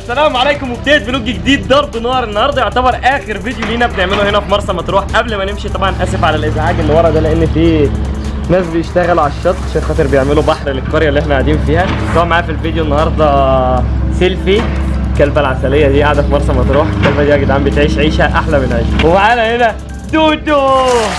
السلام عليكم وبدايه فلوج جديد ضرب نار النهارده يعتبر اخر فيديو لينا بنعمله هنا في مرسى مطروح قبل ما نمشي طبعا اسف على الازعاج اللي ورا ده لان في ناس بيشتغلوا على الشط عشان خاطر بيعملوا بحر للقريه اللي احنا قاعدين فيها طبعا معايا في الفيديو النهارده سيلفي الكلبه العسليه دي قاعده في مرسى مطروح الكلبه دي يا جدعان بتعيش عيشه احلى من عيشه ومعانا هنا دودو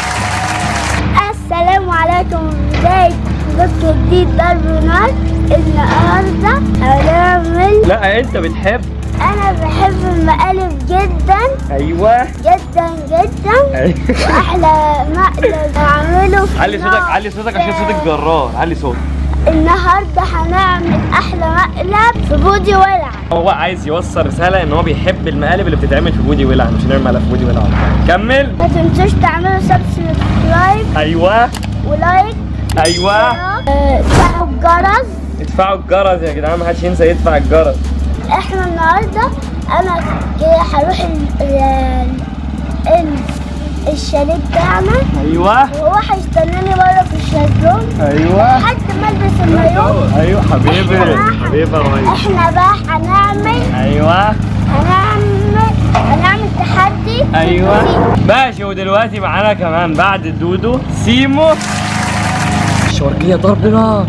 السلام عليكم بداية فيديو جديد ضرب نار النهاردة هنعمل لا انت بتحب أنا بحب المقالب جدا ايوه جدا جدا أيوة. وأحلى مقلب أعمله في علي صوتك النار. علي صوتك عشان صوتك جرار علي صوتك النهاردة هنعمل أحلى مقلب في بودي ولع هو عايز يوصل رساله ان هو بيحب المقالب اللي بتتعمل في بودي ولع مش هنعمل مقلب في بودي ولع كمل ما تنسوش تعملوا سبسكرايب ايوه ولايك ايوه آه، تفعلوا الجرس ادفعوا الجرس يا جدعان ما حدش ينسى يدفع الجرس احنا النهارده انا كده هروح ال- ال- ال- الشاليه بتاعنا ايوه وهو هيستناني بره في الشازلون ايوه لحد ما البس المايو ايوه حبيبي حبيبي يا ريس احنا بقى هنعمل ايوه هنعمل هنعمل تحدي ايوه ماشي ودلوقتي معانا كمان بعد الدودو سيمو الشرقية ضرب نار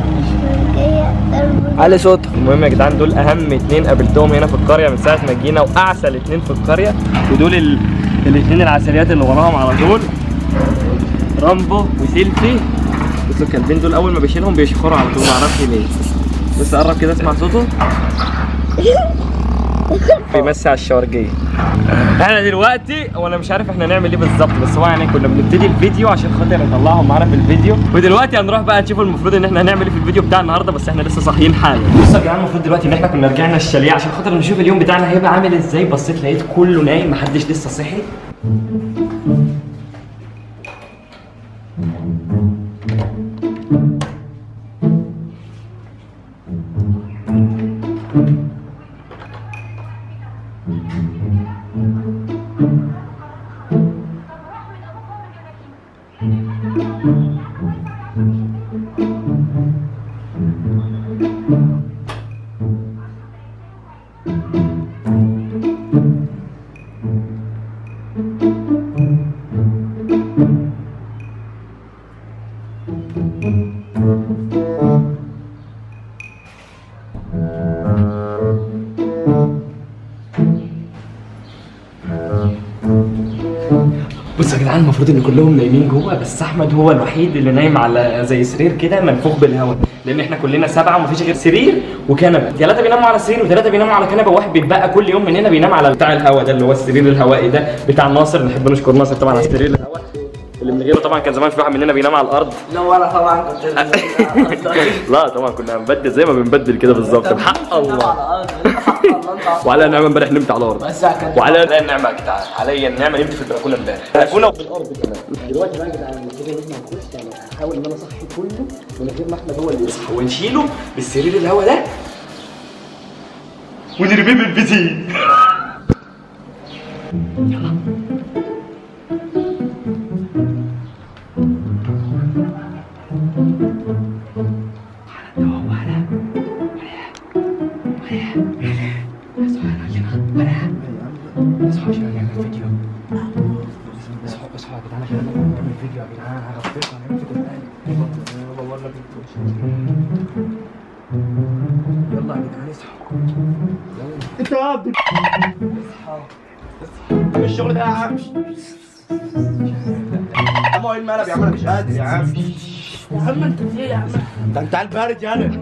علي صوتك المهم يا جدعان دول اهم اتنين قابلتهم هنا في القريه من ساعه ما جينا واعسل اتنين في القريه ودول ال... الاتنين العسليات اللي وراهم على طول رامبو وسيلفي بصوا الكلبين دول اول ما بيشيلهم بيشخروا على طول معرفش ليه بس قرب كده اسمع صوته بيمسي على الشوارجيه احنا دلوقتي وانا مش عارف احنا نعمل ايه بالظبط بس هو يعني كنا بنبتدي الفيديو عشان خاطر نطلعهم معانا في الفيديو ودلوقتي هنروح بقى نشوف المفروض ان احنا هنعمل ايه في الفيديو بتاع النهارده بس احنا لسه صاحيين حالا بصوا يا جدعان المفروض دلوقتي ان احنا كنا رجعنا الشاليه عشان خاطر نشوف اليوم بتاعنا هيبقى عامل ازاي بصيت لقيت كله نايم محدش لسه صحي بصوا يا جدعان المفروض ان كلهم نايمين جوه بس احمد هو الوحيد اللي نايم على زي سرير كده منفوخ بالهواء لان احنا كلنا سبعه ومفيش غير سرير وكنبه ثلاثه بيناموا على سرير وثلاثه بيناموا على كنبه وواحد بيتبقى كل يوم مننا بينام على بتاع الهواء ده اللي هو السرير الهوائي ده بتاع ناصر نحب نشكر ناصر طبعا على السرير الهواء اللي من غيره طبعا كان زمان في واحد مننا بينام على الارض لا ولا طبعا كنت لا طبعا كنا هنبدل زي ما بنبدل كده بالظبط بحق الله وعلى النعمه امبارح نمت على الارض بس كان وعلى لا النعمه يا جدعان عليا النعمه نمت في البلكونه امبارح البلكونه وفي الارض كمان دلوقتي بقى يا جدعان المفروض ان احنا نخش يعني هحاول ان انا اصحي كله من غير ما احمد هو اللي يصحى ونشيله بالسرير الهوا ده ونرميه بالبيتين اصحوا عشان نعمل فيديو اصحوا اصحوا يا جدعان عشان نعمل فيديو يا جدعان هغفلكم هنعمل فيديو يلا يا جدعان اصحوا انت يا عبد اصحى الشغل ده يا عم يا عم ايه المقلب يا عم انا مش قادر يا عم يا عم انت في ايه يا عم ده انت على البارد يا انا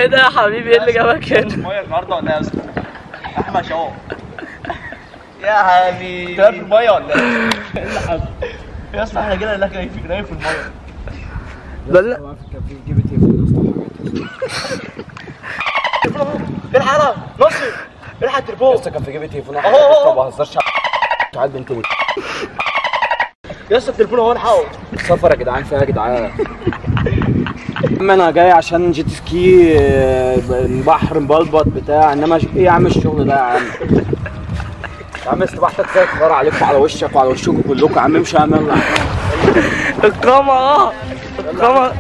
ايه ده يا حبيبي ايه اللي جابك هنا الميه النهارده ولا يا اسطى؟ احمد شوقي يا حبيبي انت في الميه ولا ايه؟ ايه اللي حصل؟ يا اسطى احنا جينا لك في جنايه في الميه لا لا الحق انا نصر الحق التليفون لسه كان في جيبي تليفون أهو، أهو. ما بهزرش تعال بنت ولد يا اسطى التليفون اهو الحقه السفر يا جدعان فيها يا جدعان اما انا جاي عشان جيت سكي آه، بحر مبلبط بتاع انما ش- ايه يا عم الشغل ده يا عم يا عم استباحتك كده تكبر عليكم على وشك وعلى وشكم كلكم يا عم امشي يا عم يلا الكاميرا الكاميرا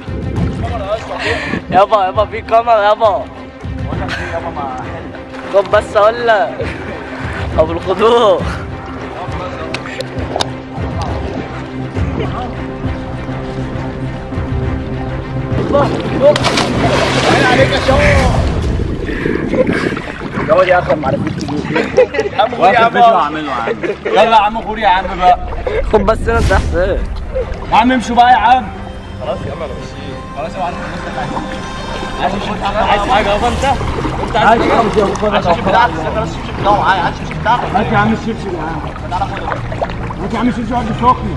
يابا يابا في كاميرا يابا خد بس اقول لك ابو الخضوع يا واد يا اخي ما عرفتش يا عم واخد يا فيديو عم اعمله يا عم يلا يا عم غوري يا عم بقى خد بس انا تحت يا عم امشوا بقى يا عم خلاص يا عم انا ماشيين خلاص يا معلم عايز حاجه يابا انت انت عايز خمسة عايز الشيب بتاعك استنى بس الشيب بتاعه معايا عايز الشيب بتاعك هات يا عم الشبشب يا عم تعالى خده هات يا عم الشبشب قد سخن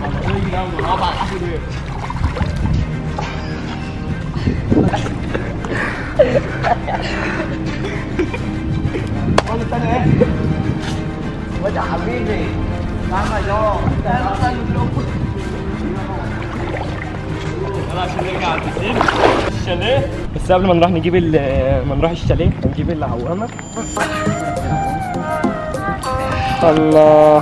واد يا حبيبي تعالى يا الشاليه بس قبل ما نروح نجيب ال ما نروح الشاليه هنجيب العوامه الله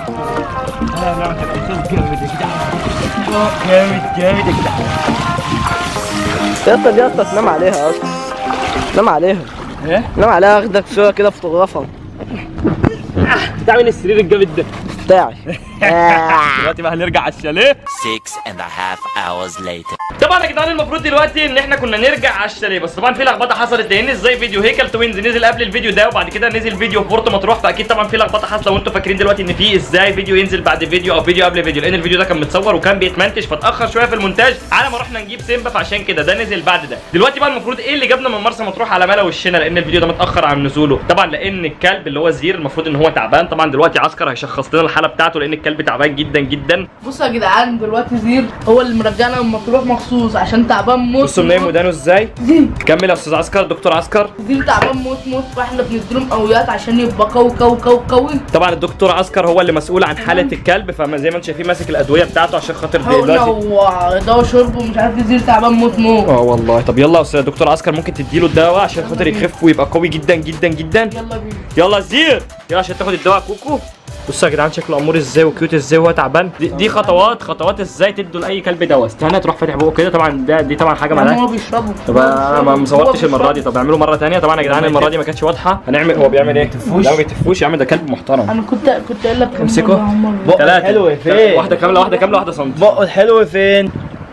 جامد يا جدعان جامد جامد يا جدعان يا اسطى دي يا اسطى تنام عليها يا اسطى نام عليها ايه؟ نام عليها اخدك صوره كده فوتوغرافها بتاع مين السرير الجامد ده؟ بتاعي دلوقتي بقى هنرجع على الشاليه Six and a half hours later. طبعا يا جدعان المفروض دلوقتي ان احنا كنا نرجع على الشاليه بس طبعا في لخبطه حصلت لان ازاي فيديو هيكل توينز نزل قبل الفيديو ده وبعد كده نزل فيديو في بورتو مطروح فاكيد طبعا في لخبطه حاصله وانتم فاكرين دلوقتي ان في ازاي فيديو ينزل بعد فيديو او فيديو قبل فيديو لان الفيديو ده كان متصور وكان بيتمنتج فاتاخر شويه في المونتاج على ما رحنا نجيب سيمبا فعشان كده ده نزل بعد ده دلوقتي بقى المفروض ايه اللي جابنا من مرسى مطروح على ملا وشنا لان الفيديو ده متاخر عن نزوله طبعا لان الكلب اللي هو زير المفروض ان هو تعبان طبعا دلوقتي عسكر هيشخص لنا الحاله بتاعته لان الكلب تعبان جدا جدا بصوا يا جدعان دلوقتي زير هو اللي مرجعنا من مطروح مخصوص عشان تعبان موت بصوا منين ودانه ازاي زير كمل يا استاذ عسكر دكتور عسكر زير تعبان موت موت فاحنا بنديله مقويات عشان يبقى قوي قوي قوي قوي طبعا الدكتور عسكر هو اللي مسؤول عن حاله الكلب فما زي ما انتم شايفين ماسك الادويه بتاعته عشان خاطر حقنه دلوقتي ودواء شرب ومش عارف إيه، زير تعبان موت موت اه والله طب يلا يا استاذ دكتور عسكر ممكن تديله الدواء عشان خاطر يخف ويبقى قوي جدا جدا جدا يلا بينا يلا زير يلا عشان تاخد الدواء كوكو بصوا يا جدعان شكله امور ازاي وكيوت ازاي وهو تعبان دي, دي خطوات خطوات ازاي تدوا لاي كلب دواء استنى تروح فاتح بقه كده طبعا ده دي طبعا حاجه يعني مالهاش هو بيشربه طب انا ما مصورتش المره دي طب اعملوا مره ثانيه طبعا يا جدعان المره دي ما كانتش واضحه هنعمل هو بيعمل ايه لا ما بيتفوش يا عم ده كلب محترم انا كنت كنت قايل لك كم امسكه. مرة يا عمر. بقه ثلاثة الحلو فين؟ واحدة كاملة واحدة كاملة واحدة سنتي بقه الحلو فين؟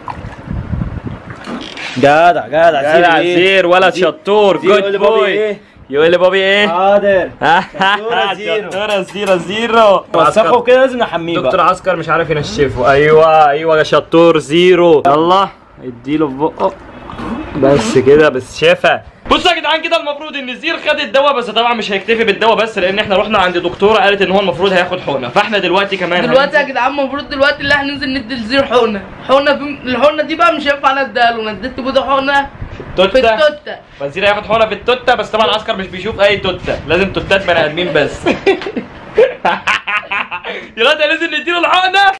جدع جدع جدع زير ولد شطور زير جود يقول لي بابي بوي ايه؟ يقول لي بابي ايه؟ حاضر شطورة زيرو. شطورة زيرو زيرو وثقه كده لازم نحميه دكتور بقى عسكر مش عارف ينشفه ايوه ايوه يا شطور زيرو يلا اديله في بقه بس كده بس شافه بصوا يا جدعان كده المفروض ان زير خد الدواء بس طبعا مش هيكتفي بالدواء بس لان احنا رحنا عند دكتوره قالت ان هو المفروض هياخد حقنه فاحنا دلوقتي كمان دلوقتي يا جدعان المفروض دلوقتي اللي هننزل ندي لزير حقنه حقنه بم... الحقنه دي بقى مش هينفع انا اديها له انا اديت بوده حقنه في توتة التوته فالزير هياخد حقنه في التوته بس طبعا عسكر مش بيشوف اي توته لازم توتات بني ادمين بس دلوقتي لازم نديله الحقنه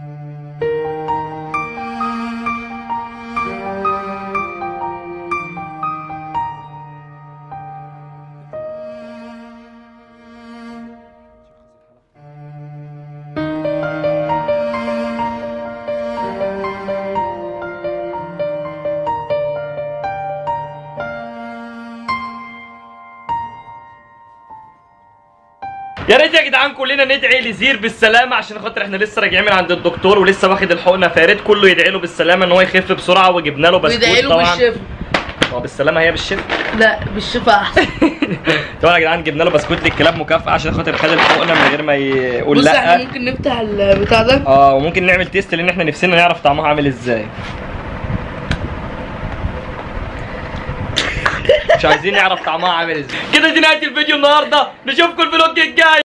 يا ريت يا جدعان كلنا ندعي لزير بالسلامه عشان خاطر احنا لسه راجعين من عند الدكتور ولسه واخد الحقنه فيا ريت كله يدعي له بالسلامه ان هو يخف بسرعه وجبنا له ويدعي بسكوت له طبعا بالشفا هو بالسلامه هي بالشفا لا بالشفا احسن طبعا يا جدعان جبنا له بسكوت للكلاب مكافاه عشان خاطر خد الحقنه من غير ما يقول بص احنا لا ممكن نفتح البتاع ده اه وممكن نعمل تيست لان احنا نفسنا نعرف طعمها عامل ازاي مش عايزين نعرف طعمها عامل ازاي كده دي نهايه الفيديو النهارده نشوفكم الفلوج الجاي